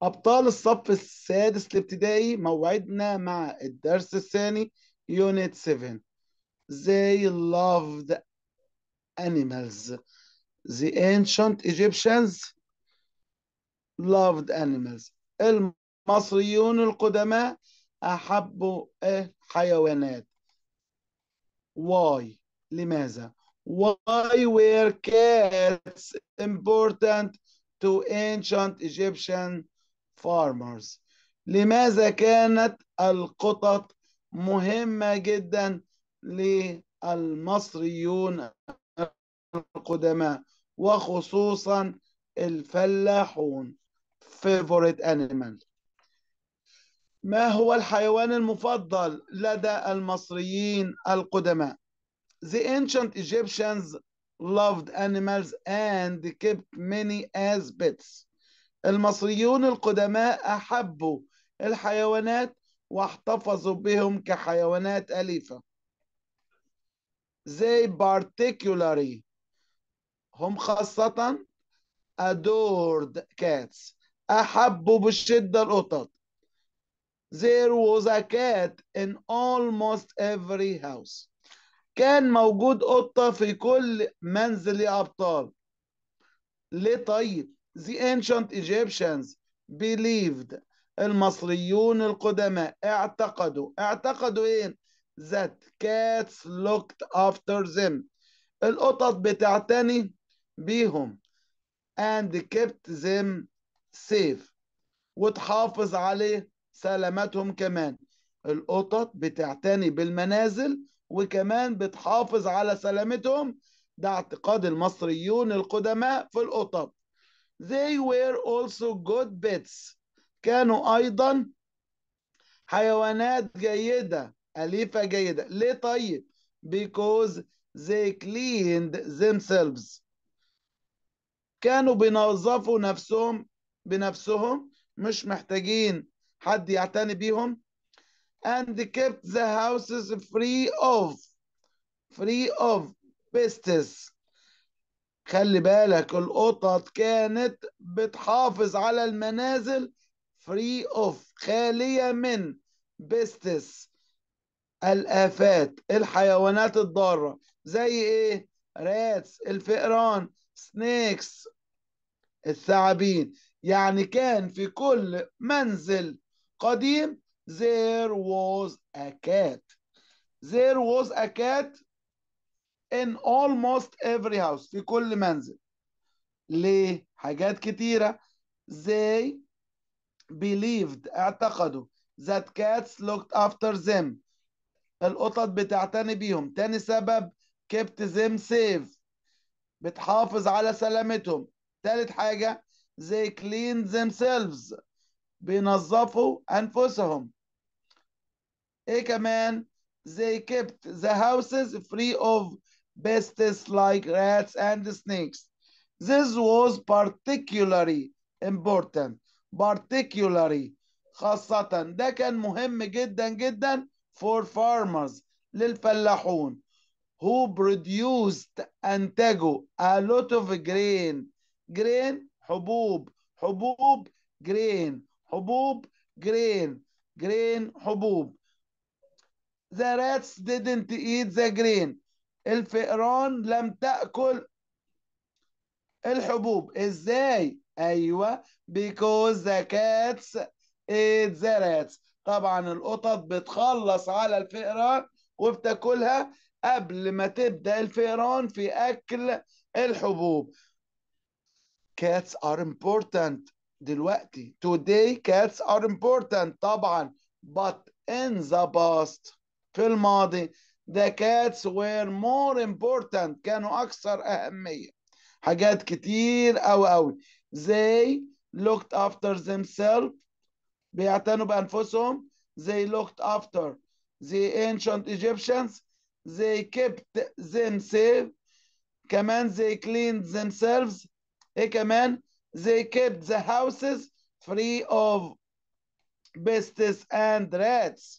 أبطال الصف السادس الابتدائي موعدنا مع الدرس الثاني Unit 7 They loved animals The ancient Egyptians loved animals المصريون القدماء أحبوا الحيوانات Why لماذا Why were cats important to ancient Egyptian farmers لماذا كانت القطط مهمة جدا للمصريون القدماء وخصوصا الفلاحون favorite animal ما هو الحيوان المفضل لدى المصريين القدماء The ancient Egyptians loved animals and kept many as pets المصريون القدماء أحبوا الحيوانات واحتفظوا بهم كحيوانات أليفة they particularly هم خاصة adored cats أحبوا بالشدة القطط there was a cat in almost every house كان موجود قطة في كل منزل يا أبطال ليه طيب The ancient Egyptians believed المصريون القدماء اعتقدوا اعتقدوا ايه that cats looked after them القطط بتعتني بيهم and kept them safe وتحافظ عليه سلامتهم كمان القطط بتعتني بالمنازل وكمان بتحافظ على سلامتهم ده اعتقاد المصريون القدماء في القطط they were also good pets كانوا أيضا حيوانات جيدة أليفة جيدة ليه طيب because they cleaned themselves كانوا بينظفوا نفسهم بنفسهم مش محتاجين حد يعتني بيهم and kept the houses free of free of pests خلي بالك القطط كانت بتحافظ على المنازل free of خالية من بيستس الآفات الحيوانات الضارة زي ايه راتس الفئران سنيكس الثعابين يعني كان في كل منزل قديم there was a cat there was a cat in almost every house في كل منزل ليه حاجات كتيرة they believed اعتقدوا that cats looked after them القطط بتعتني بيهم تاني سبب kept them safe بتحافظ على سلامتهم تالت حاجة they clean themselves بينظفوا أنفسهم إيه كمان they kept the houses free of pests like rats and snakes this was particularly important particularly خاصة ده كان مهم جدا جدا for farmers للفلاحون who produced أنتجوا a lot of grain grain حبوب حبوب grain حبوب grain grain حبوب the rats didn't eat the grain الفئران لم تأكل الحبوب ازاي ايوه because the cats ate the rats طبعا القطط بتخلص على الفئران وبتاكلها قبل ما تبدأ الفئران في أكل الحبوب cats are important دلوقتي today cats are important طبعا but in the past في الماضي the cats were more important كانوا أكثر أهمية حاجات كتير أوي أوي they looked after themselves بيعتنوا بأنفسهم they looked after the ancient Egyptians they kept them safe كمان they cleaned themselves ايه كمان they kept the houses free of pests and rats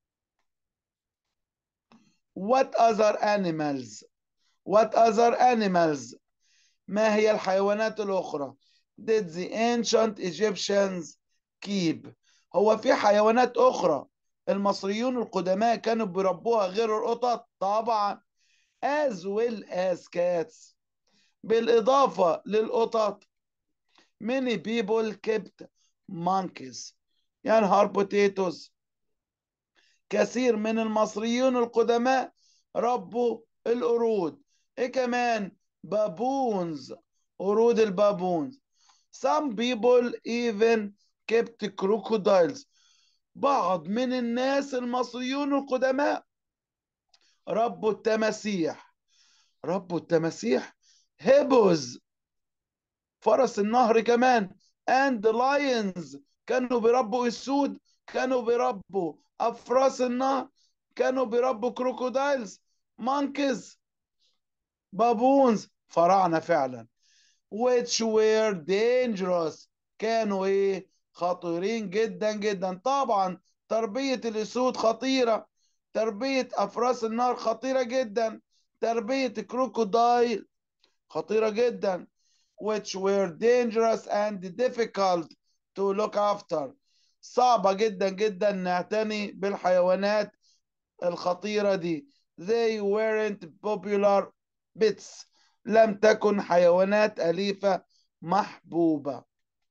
what other animals what other animals ما هي الحيوانات الأخرى did the ancient Egyptians keep هو في حيوانات أخرى المصريون القدماء كانوا بيربوها غير القطط طبعا as well as cats بالإضافة للقطط many people kept monkeys يعني هار بوتيتوز كثير من المصريون القدماء ربوا القرود ايه كمان بابونز قرود البابونز some people even kept crocodiles بعض من الناس المصريون القدماء ربوا التماسيح ربوا التماسيح هيبوز فرس النهر كمان and lions كانوا بيربوا اسود كانوا بيربوا افراس النهر كانوا بيربوا كروكودايلز مانكيز بابونز فراعنه فعلا which were dangerous كانوا ايه خطيرين جدا جدا طبعا تربيه الاسود خطيره تربيه افراس النهر خطيره جدا تربيه كروكودايل خطيره جدا which were dangerous and difficult to look after صعبة جدا جدا نعتني بالحيوانات الخطيرة دي they weren't popular pets لم تكن حيوانات أليفة محبوبة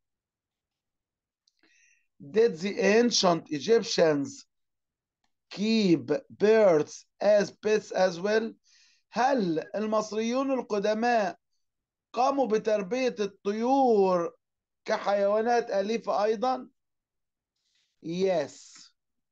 did the ancient Egyptians keep birds as pets as well هل المصريون القدماء قاموا بتربية الطيور كحيوانات أليفة أيضا yes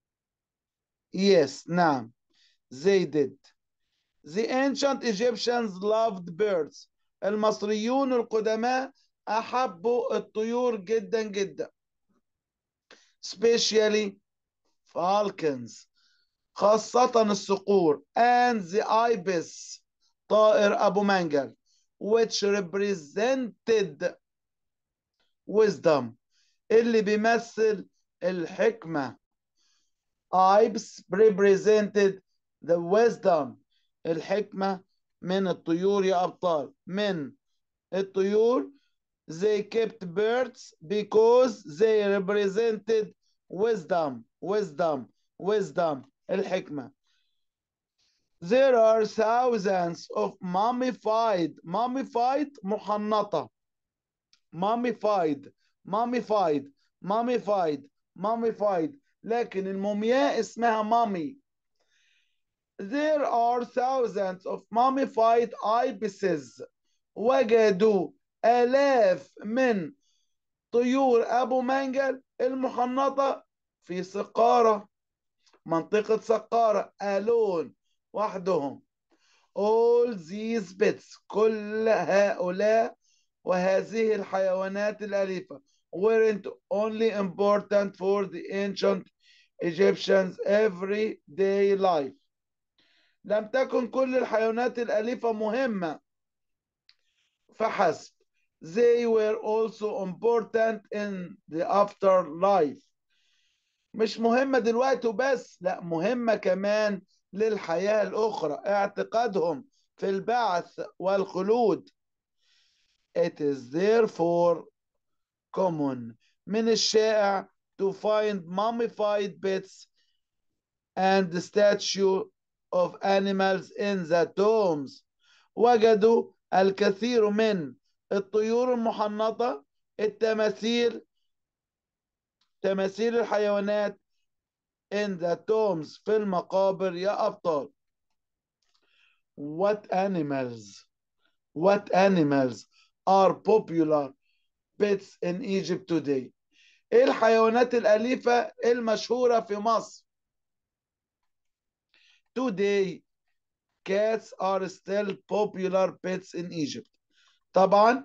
yes نعم they did the ancient Egyptians loved birds المصريون القدماء أحبوا الطيور جدا جدا especially falcons خاصة الصقور and the ibis طائر أبو منجل which represented wisdom اللي بيمثل الحكمة ibis represented the wisdom الحكمة من الطيور يا أبطال من الطيور they kept birds because they represented wisdom wisdom wisdom الحكمة there are thousands of mummified mummified محنطة mummified mummified mummified mummified لكن المومياء اسمها mummy there are thousands of mummified ibises وجدوا آلاف من طيور أبو منجل المحنطة في سقارة منطقة سقارة ألون وحدهم all these bits كل هؤلاء وهذه الحيوانات الأليفة weren't only important for the ancient Egyptians everyday life لم تكن كل الحيوانات الأليفة مهمة فحسب they were also important in the afterlife مش مهمة دلوقتي وبس لا مهمة كمان للحياة الأخرى اعتقادهم في البعث والخلود it is therefore common من الشائع to find mummified bits and the statue of animals in the tombs وجدوا الكثير من الطيور المحنطة التماثيل تماثيل الحيوانات in the tombs في المقابر يا أبطال what animals what animals are popular pets in Egypt today ايه الحيوانات الأليفة المشهورة في مصر today cats are still popular pets in Egypt طبعا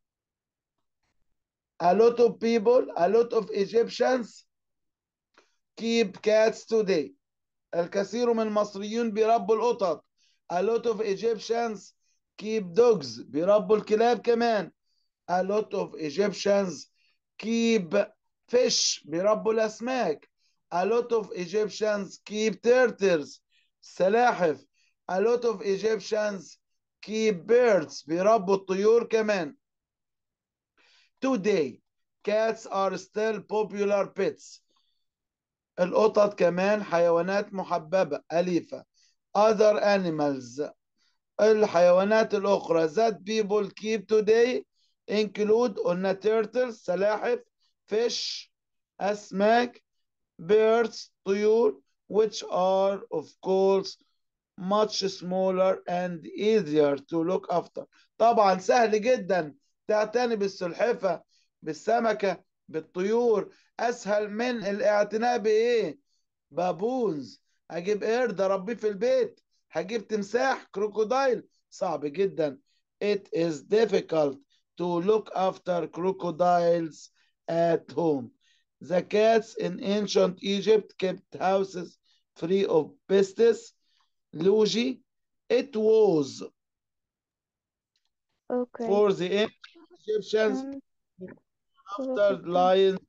a lot of people a lot of Egyptians keep cats today الكثير من المصريين بيربوا القطط a lot of Egyptians keep dogs بيربوا الكلاب كمان a lot of Egyptians keep fish بيربوا الأسماك a lot of Egyptians keep turtles سلاحف a lot of Egyptians keep birds بيربوا الطيور كمان today cats are still popular pets القطط كمان حيوانات محببة أليفة other animals الحيوانات الأخرى that people keep today include قلنا turtles سلاحف fish أسماك birds طيور which are of course much smaller and easier to look after طبعا سهل جدا تعتني بالسلحفة بالسمكة بالطيور أسهل من الاعتناء بإيه بابونز هجيب قرد أربيه في البيت هجيب تمساح كروكودايل صعب جدا it is difficult to look after crocodiles at home the cats in ancient Egypt kept houses free of pests Luigi it was Okay. for the ancient Egyptians Um, after lions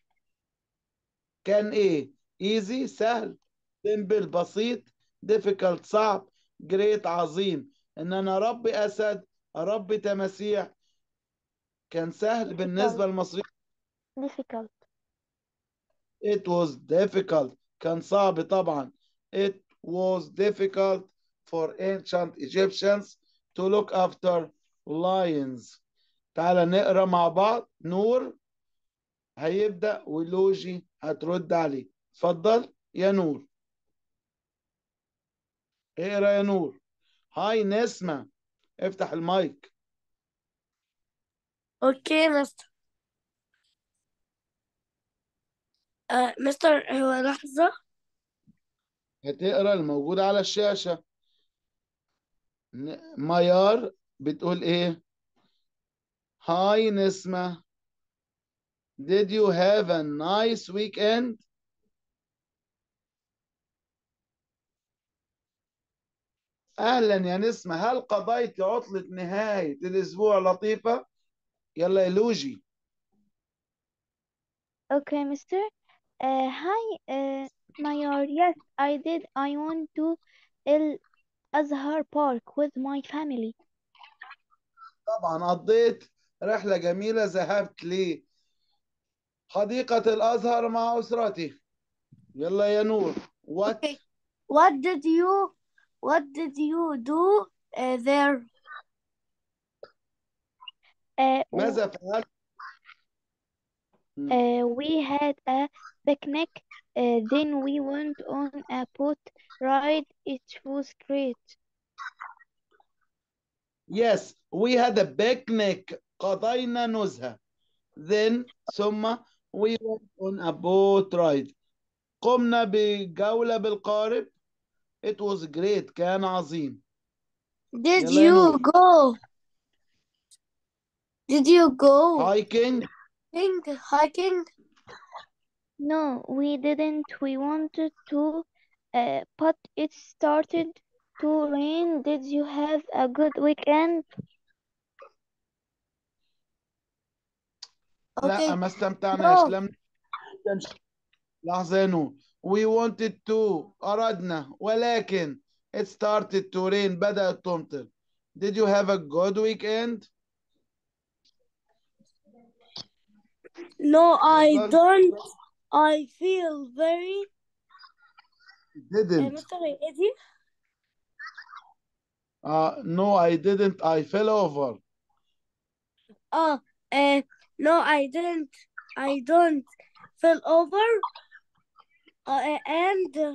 كان ايه easy سهل simple بسيط difficult صعب great عظيم ان انا اربي اسد اربي تماسيح كان سهل بالنسبه للمصريين difficult. it was difficult كان صعب طبعا it was difficult for ancient Egyptians to look after lions تعال نقرا مع بعض نور هيبدأ ولوجي هترد عليه اتفضل يا نور اقرا يا نور هاي نسمة افتح المايك اوكي مستر آه مستر هو لحظة هتقرا الموجود على الشاشة ن- ميار بتقول ايه هاي نسمة Did you have a nice weekend? أهلا يا نسمة هل قضيت عطلة نهاية الأسبوع لطيفة؟ يلا يا لوجي Okay, Mister. Uh, hi, uh, Mayor. Yes, I did. I went to El Azhar Park with my family. طبعا قضيت رحلة جميلة ذهبت لحديقة الأزهر مع أسرتي يلا يا نور what Okay. What did you What did you do uh, there? Uh, ماذا فعلت uh, we had a picnic. Uh, then we went on a boat ride. It was great. Yes, we had a picnic. قضينا نزهة. Then ثم we went on a boat ride. قمنا بجولة بالقارب. It was great. كان عظيم. Did يلا يا you نور. go? Did you go Hiking. hiking? Hiking? No, we didn't. We wanted to, uh, but it started to rain. Did you have a good weekend? لا Okay. ما استمتعناش. No. لم نستمتع. لحظة يا نور. We wanted to أردنا ولكن it started to rain. بدأت تمطر. Did you have a good weekend? No, I اتفضل. don't. I feel very. Uh, Didn't. Mr. Eddie? Uh, no, I didn't. I fell over. Oh, uh, no, I didn't. I don't fell over. Uh, and uh,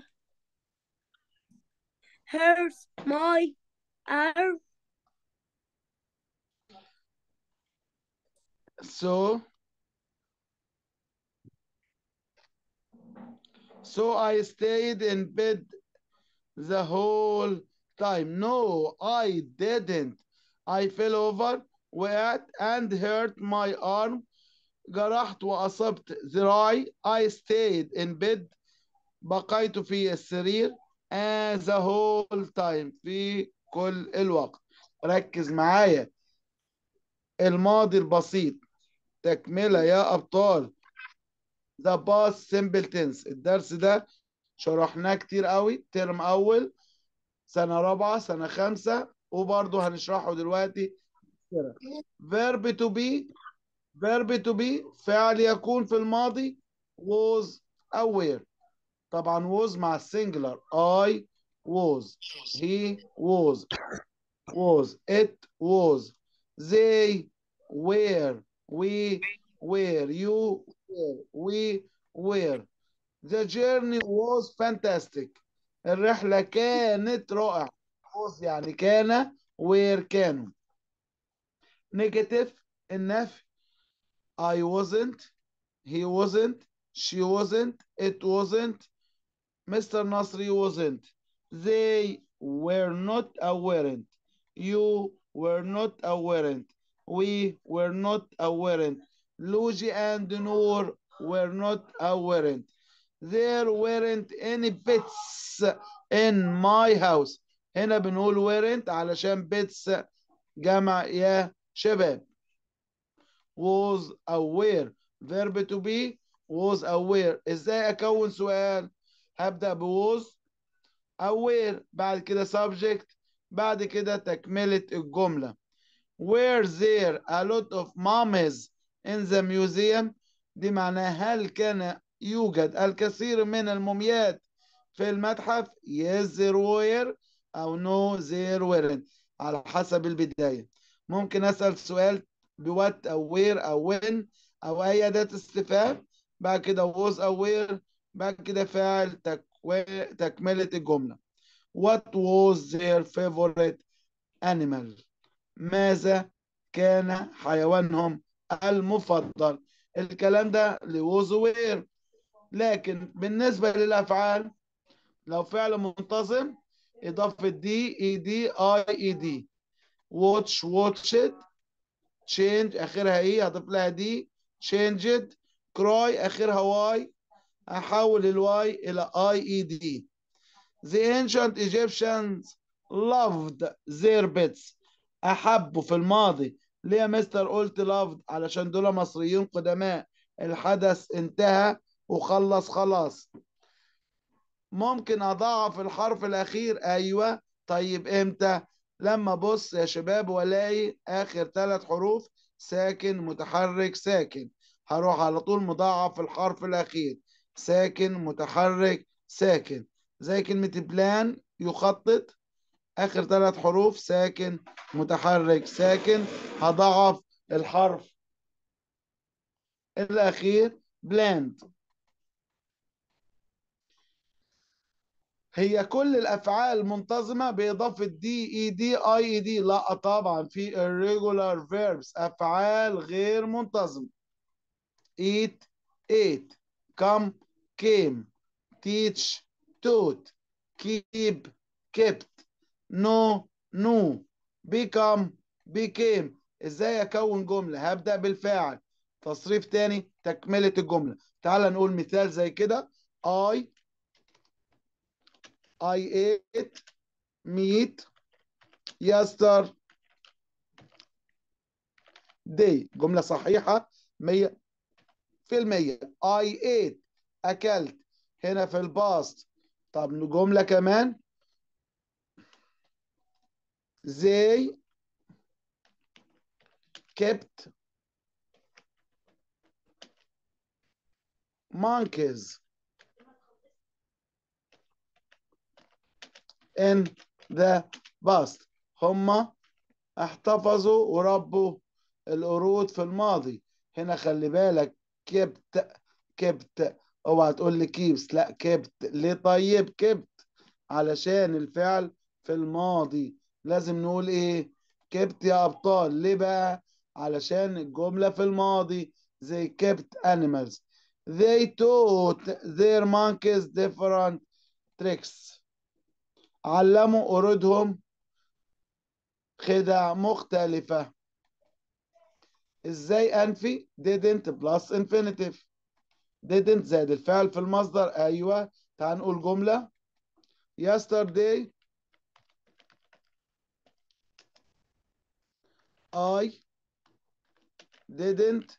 hurt my arm. So, so I stayed in bed the whole time. No, I didn't. I fell over, وقعت and hurt my arm. جرحت وأصبت ذراعي. I stayed in bed. بقيت في السرير and the whole time في كل الوقت. ركز معايا. الماضي البسيط تكملة يا أبطال the past simple tense الدرس ده شرحناه كتير قوي ترم أول سنة رابعة سنة خمسة وبرضه هنشرحه دلوقتي verb to be verb to be فعل يكون في الماضي was aware طبعا was مع السنجلر I was he was was it was they were we were you were we were the journey was fantastic الرحلة كانت رائعة was يعني كان where كانوا negative النفي I wasn't he wasn't she wasn't it wasn't Mr. Nasri wasn't they were not a weren't you were not a weren't we were not a weren't Luigi and Noor were not a weren't there weren't any pets in my house هنا بنقول weren't علشان pets جمع يا شباب was aware verb to be was aware ازاي اكون سؤال هبدأ ب was aware بعد كده subject بعد كده تكملة الجملة were there a lot of mummies in the museum دي معناها هل كان يوجد الكثير من الموميات في المتحف yes there were أو no there weren't على حسب البداية ممكن أسأل سؤال بوات أو where أو when أو أي أداة استفهام بعد كده was aware بعد كده فاعل تكو... تكملة الجملة what was their favorite animal ماذا كان حيوانهم المفضل الكلام ده لوز وير لكن بالنسبة للأفعال لو فعل منتظم إضافة دي إي دي آي إي دي watch watched change آخرها إيه هضيف لها دي changed cry آخرها واي أحول الواي إلى آي إي دي The ancient Egyptians loved their pets أحبوا في الماضي ليه يا مستر قلت loved علشان دول مصريين قدماء الحدث انتهى وخلص خلاص ممكن أضاعف الحرف الأخير أيوة طيب إمتى لما بص يا شباب والاقي آخر ثلاث حروف ساكن متحرك ساكن هروح على طول مضاعف الحرف الأخير ساكن متحرك ساكن زي كلمة بلان يخطط آخر ثلاث حروف ساكن متحرك ساكن هضعف الحرف الأخير بلاند هي كل الأفعال منتظمة بإضافة دي إي دي أي إي دي لا طبعا في irregular verbs أفعال غير منتظمة eat ate come came teach taught keep kept know knew become became ازاي اكون جمله هبدا بالفاعل تصريف تاني تكمله الجمله تعال نقول مثال زي كده I I ate meat yesterday جمله صحيحه 100 في المية I ate أكلت هنا في الباست طب جملة كمان they kept monkeys in the past هم احتفظوا وربوا القرود في الماضي هنا خلي بالك كبت كبت اوعى تقول لي كيبس لا كبت ليه طيب كبت علشان الفعل في الماضي لازم نقول ايه كبت يا ابطال ليه بقى علشان الجملة في الماضي they kept animals they taught their monkeys different tricks علموا قرودهم خدع مختلفة ازاي انفي didn't plus infinitive didn't زائد الفعل في المصدر ايوه تعال نقول جملة yesterday I didn't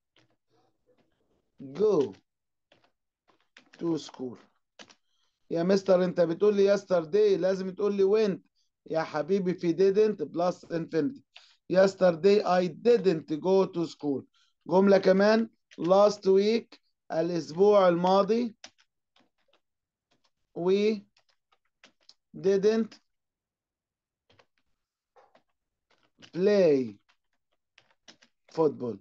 go to school يا مستر انت بتقول لي yesterday لازم تقول لي went يا حبيبي في didn't plus infinity yesterday I didn't go to school جملة كمان last week الأسبوع الماضي we didn't play football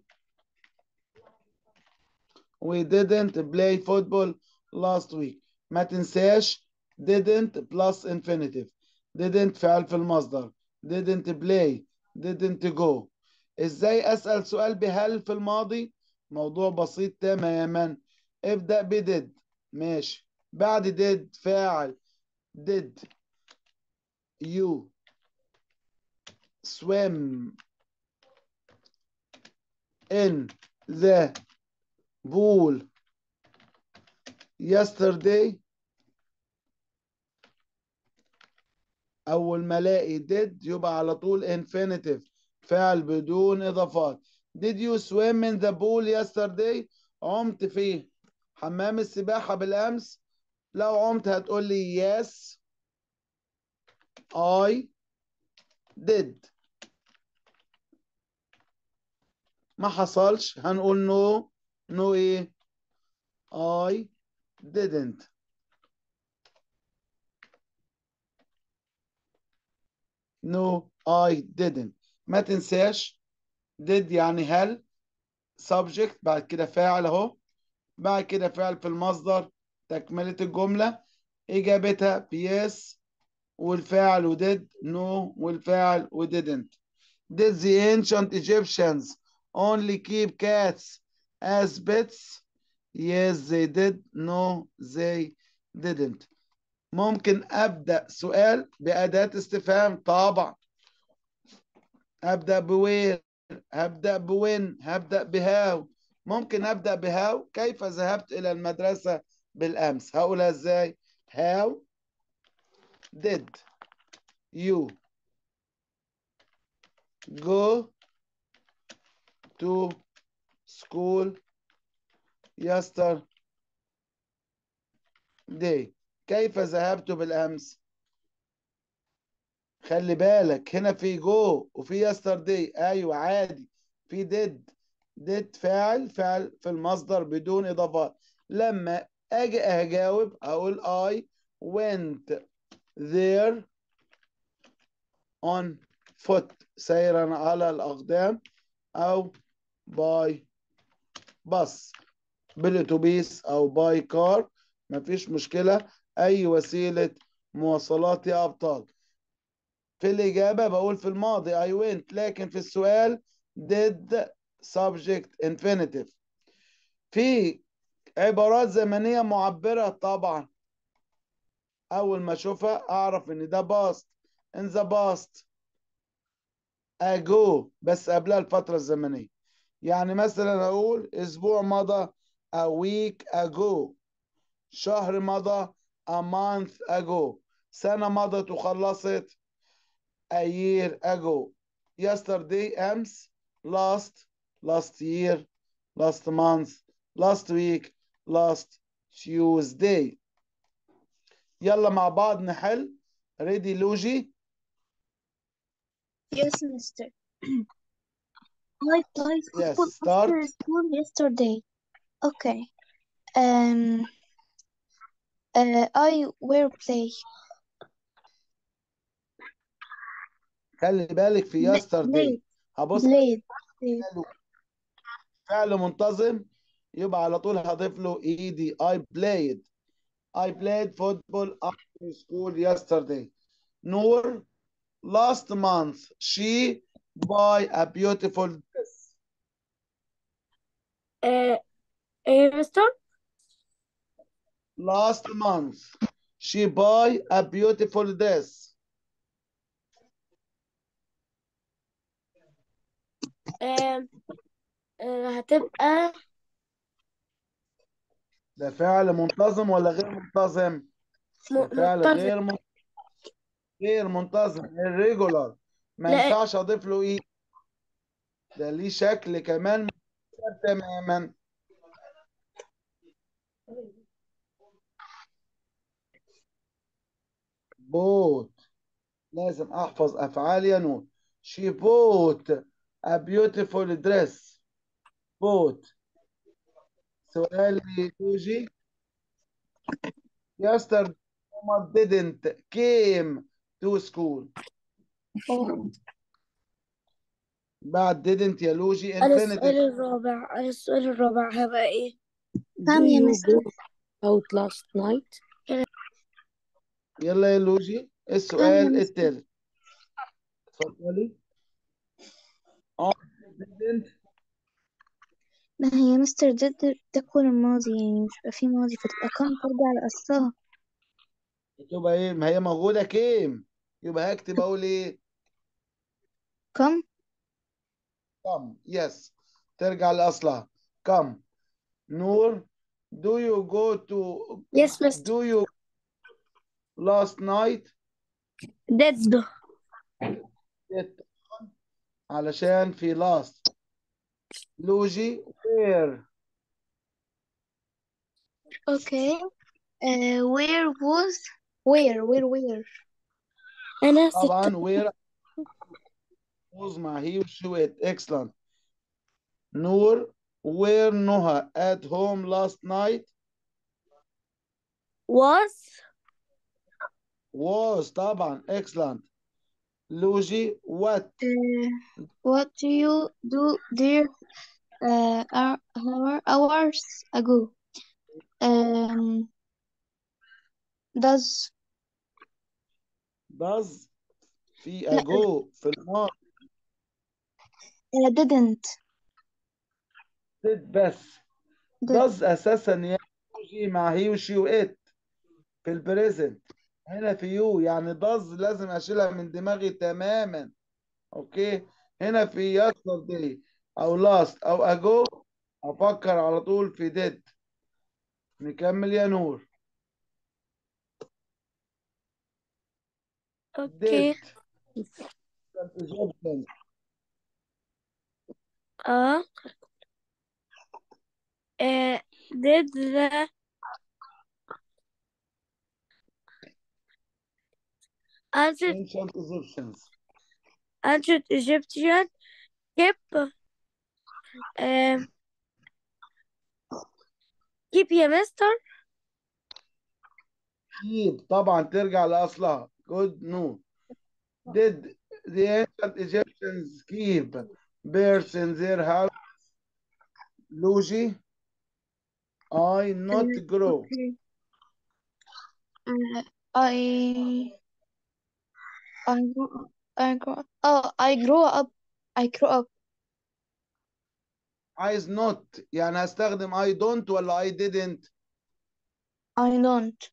we didn't play football last week ما تنساش didn't plus infinitive didn't فعل في المصدر didn't play didn't go ازاي اسأل سؤال بهل في الماضي موضوع بسيط تماما ابدأ بدid ماشي بعد did فاعل did you swim in the pool yesterday أول ما ألاقي did يبقى على طول infinitive فعل بدون إضافات did you swim in the pool yesterday عمت في حمام السباحة بالأمس لو عمت هتقول لي yes I did ما حصلش هنقول no no ايه I didn't no I didn't ما تنساش did يعني هل subject بعد كده فاعل اهو بعد كده فعل في المصدر تكملة الجملة إجابتها yes والفاعل ودid no والفاعل ودidn't Did the ancient Egyptians only keep cats as pets? Yes, they did. No, they didn't. ممكن أبدأ سؤال بأداة استفهام طبعا أبدأ بوين هبدأ بوين هبدأ بهاو ممكن أبدأ بهاو كيف ذهبت إلى المدرسة بالأمس هقولها إزاي how did you go to school yesterday كيف ذهبت بالأمس خلي بالك هنا في جو وفي yesterday أيوة عادي في did did فاعل فعل في المصدر بدون إضافات لما أجي أجاوب أقول I went there on foot سيرا على الأقدام أو by bus بالأتوبيس أو باي كار مفيش مشكلة أي وسيلة مواصلات يا أبطال في الإجابة بقول في الماضي I went لكن في السؤال did subject infinitive في عبارات زمنية معبرة طبعا أول ما أشوفها أعرف إن ده past in the past ago بس قبلها الفترة الزمنية يعني مثلا أقول أسبوع مضى a week ago شهر مضى a month ago سنة مضت وخلصت a year ago yesterday أمس last last year last month last week last Tuesday يلا مع بعض نحل ريدي لوجي Yes, mister. I played Yes, football start. after school yesterday. Okay. Um, uh, I will play. خلي بالك في Bla- yesterday played. هبص Played. Played. فعل منتظم يبقى على طول هضيف له ايدي I played I played football after school yesterday نور last month she buy a beautiful dress Uh, uh, mister? last month she buy a beautiful dress Um, uh, هتبقى ده فعل منتظم ولا غير منتظم ده م- فعل متفق. غير من... غير منتظم irregular ما لا. ينفعش اضيف له ايه ده ليه شكل كمان مختلف تماما بوت لازم احفظ افعال يا نور she bought a beautiful dress بوت سؤال ليوجي yesterday Omar didn't came to school بعد didn't يا لوجي أنا السؤال infinitive الرابع أنا السؤال الرابع هبقى إيه؟ كم Do يا you مستر go out last night? يلا يا لوجي كم يا السؤال مستر التالت اتفضلي اه didn't ما هي مستر ضد تكون الماضي يعني مش بيبقى فيه ماضي فتبقى كم ترجع لأصلها تبقى ايه ما هي موجودة كيم يبقى هكتب اقول ايه كم come yes ترجع لأصلها come نور do you go to Yes mister do you last night did did علشان في last لوجي where okay uh, where was where where where أنا طبعا ست where was مع he وشي وات excellent نور where نهى at home last night was was طبعا excellent لوجي what uh, what do you do there uh, hour, hour, hours ago um, does does في لا ago في الماضي uh, didn't did بس did does اساسا يا لوجي مع he وشي وات في البريزنت هنا في يو يعني does لازم اشيلها من دماغي تماما اوكي هنا في yesterday او last او ago افكر على طول في did نكمل يا نور أوكي did Egyptians آه uh, did the ancient ancient Egyptians ancient Egyptian keep um, keep يا مستر keep طبعا ترجع لأصلها good no did the ancient Egyptians keep birds in their house Luigi I not uh, grow okay uh, I I grew I grew oh I grew up I grew up عايز not يعني هستخدم I don't ولا I didn't I don't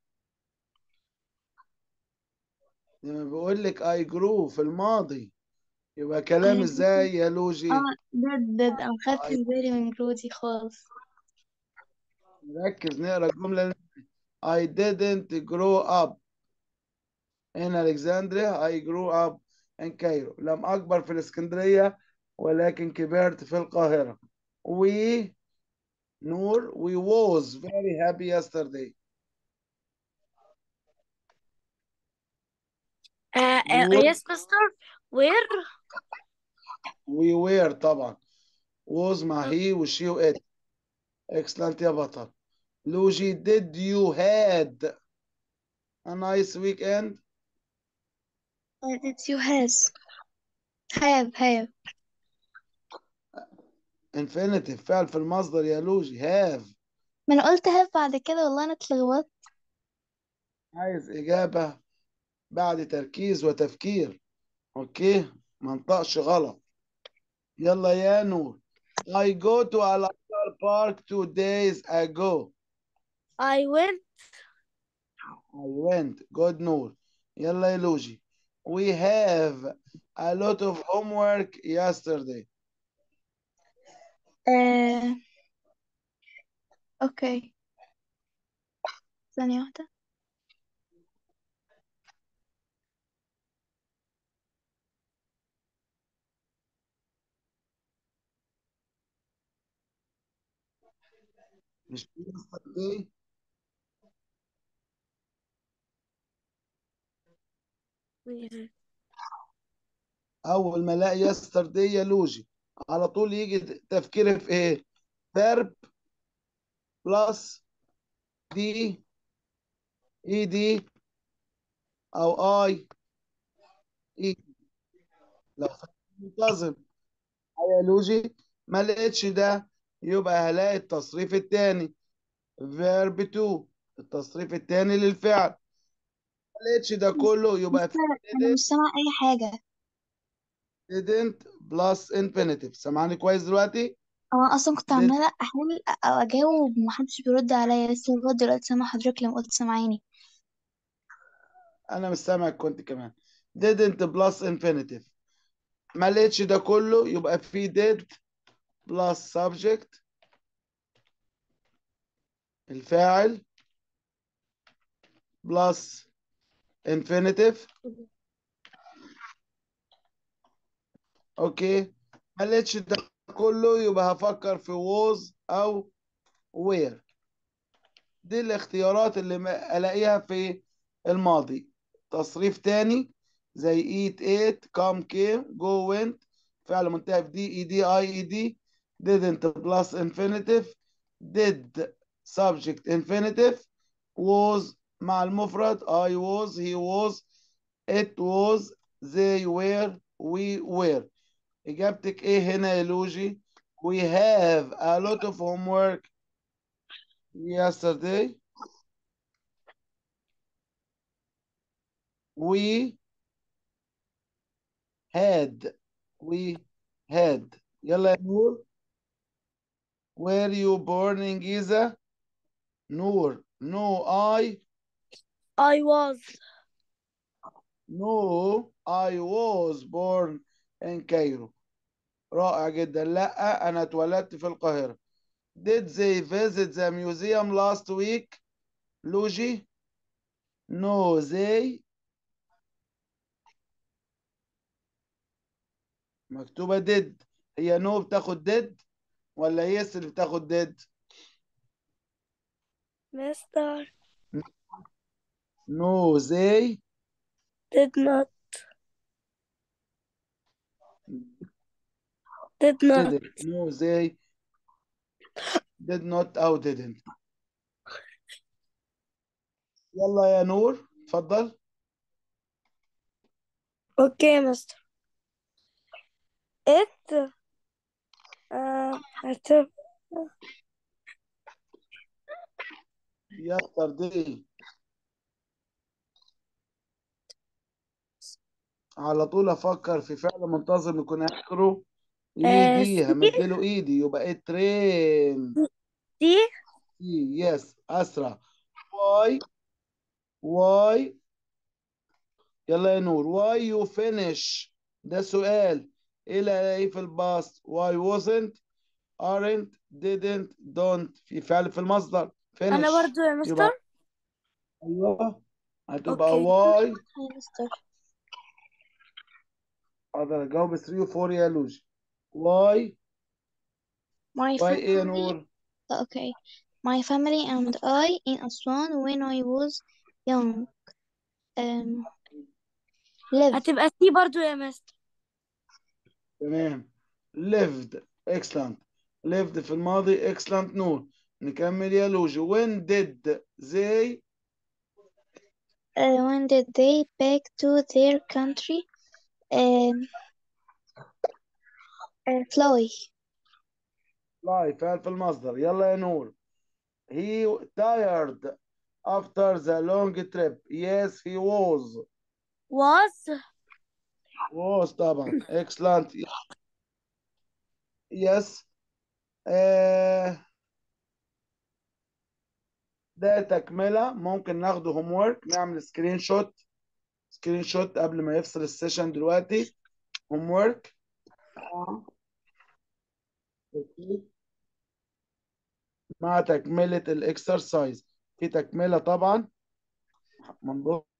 لما بقول لك I grew في الماضي يبقى كلام I ازاي يا لوجي اه دد دد انا خدت I بالي من جرودي خالص نركز نقرا الجملة I didn't grow up in Alexandria I grew up in Cairo لم أكبر في الإسكندرية ولكن كبرت في القاهرة we نور we was very happy yesterday uh, uh, نور yes mister where we were طبعا was مع he وشي و it excellent يا بطل لوجي did you had a nice weekend Uh, did you has have have infinitive فعل في المصدر يا لوجي have ما انا قلت have بعد كده والله انا اتلخبطت عايز إجابة بعد تركيز وتفكير أوكي ما انطقش غلط يلا يا نور I go to Al-Azhar Park two days ago I went I went good نور يلا يا لوجي we have a lot of homework yesterday uh, اوكي ثانية واحدة مش في yesterday أول ما ألاقي yesterday يا لوجي على طول يجي تفكيري في إيه verb plus دي اي دي او اي اي لو منتظم يا لوجي ما لقيتش ده يبقى هلاقي التصريف الثاني verb to التصريف الثاني للفعل ما لقيتش ده كله يبقى في انا مش سامعه اي حاجه didn't plus infinitive سامعني كويس دلوقتي هو أنا اصلا كنت did عماله احاول أ- اجاوب ومحدش بيرد عليا لسه لغايه دلوقتي سامعه حضرتك لما قلت سامعيني انا مش سامعك كنت كمان didn't plus infinitive ما لقيتش ده كله يبقى في did plus subject الفاعل plus infinitive اوكي ما لقيتش ده كله يبقى هفكر في was او where دي الاختيارات اللي ما الاقيها في الماضي تصريف تاني زي eat ate come came go went فعل منتهى ب دي اي دي اي اي دي didn't plus infinitive did subject infinitive was مع المفرد I was he was it was they were we were إجابتك إيه هنا يا لوجي we have a lot of homework yesterday we had we had يلا يا نور were you born in Giza نور no I I was no I was born in Cairo رائع جدا لا أنا اتولدت في القاهرة did they visit the museum last week لوجي no they مكتوبة did هي no بتاخد did ولا yes اللي بتاخد did Mister no they did not did not didn't no they did not أو didn't يلا يا نور اتفضل okay mister it uh هتبقى yesterday على طول افكر في فعل منتظم يكون اخره آه، ايدي سي. همدله ايدي يبقى ترين دي يس اسرع واي واي يلا يا نور واي يو فينيش ده سؤال ايه اللي هلاقيه في الباست واي wasn't aren't didn't don't في فعل في المصدر انا finish برضو يا يبقى مستر ايوه هتبقى أوكي. واي يا مستر اقدر اجاوب 3 و 4 يا لوجي واي my واي ايه يا family نور okay my family and I in Aswan when I was young um lived هتبقى سي برضو يا مستر تمام lived excellent lived في الماضي excellent نور نكمل يا لوجي when did they uh, when did they back to their country um uh, fly fly فعل في المصدر يلا يا نور he tired after the long trip yes he was was was طبعا excellent yes آه ده تكملة ممكن ناخده هوم ورك نعمل سكرين شوت سكرين شوت قبل ما يفصل السيشن دلوقتي هوم ورك مع تكملة الاكسرسايز في تكملة طبعا منظور